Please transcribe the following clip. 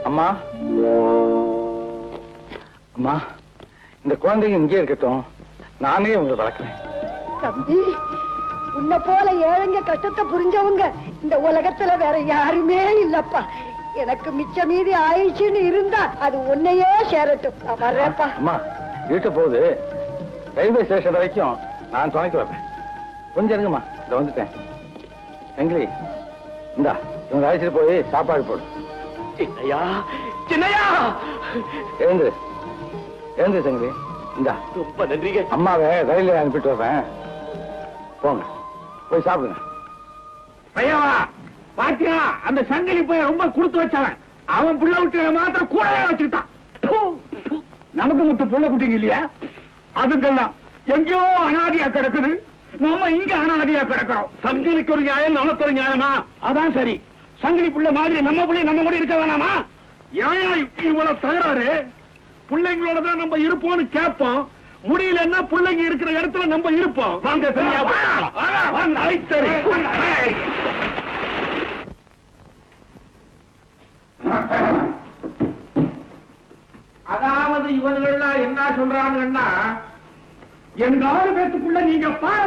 அம்மா அம்மா இந்த குழந்தைங்க இங்கே இருக்கட்டும் நானே உங்களை வளர்க்குறேன் தம்பி உன்னை போல ஏழைங்க கஷ்டத்தை புரிஞ்சவங்க இந்த உலகத்துல வேற யாருமே இல்லப்பா எனக்கு மிச்ச மீதி ஆயிடுச்சுன்னு இருந்தா அது உன்னையே சேரட்டும் நான் வர்றேன்ப்பா அம்மா இருட்ட போகுது ரயில்வே ஸ்டேஷன் வரைக்கும் நான் துணைக்கு வரேன் கொஞ்சம் இருங்கம்மா இதை வந்துட்டேன் எங்கிலி இந்தா இவங்க அழைச்சிட்டு போய் சாப்பாடு போடு சின்னையா சின்னையா எழுந்து எழுந்து செங்கிலி இந்தா ரொம்ப நன்றிங்க அம்மாவை ரயில்ல அனுப்பிட்டு வர்றேன் போங்க போய் சாப்பிடுங்க பையவா பாத்தியா அந்த சங்கிலி போய் ரொம்ப கொடுத்து வச்சவன் அவன் புள்ள விட்டு மாத்திரம் கூடவே வச்சுக்கிட்டான் ப்பு, ப்பு. நமக்கு மட்டும் புள்ள குட்டிங்க இல்லையா அதுக்கெல்லாம் எங்கேயோ அனாதியா கிடக்குது நம்ம இங்க அனாதியா கிடக்கிறோம் சங்கிலிக்கு ஒரு நியாயம் நமக்கு ஒரு நியாயமா அதான் சரி சங்கிலி புள்ள மாதிரி நம்ம புள்ள நம்ம கூட இருக்க வேணாமா ஏன் இவ்வளவு தகராறு பிள்ளைங்களோட தான் நம்ம இருப்போம்னு கேட்போம் முடியலன்னா பிள்ளைங்க இருக்கிற இடத்துல நம்ம இருப்போம் வாங்க சரியா வாங்க ஐ, சரி ஏய். அதாவது இவர்கள் என்ன சொல்றாங்கன்னா எங்க ஆறு பேத்துக்குள்ள நீங்க பார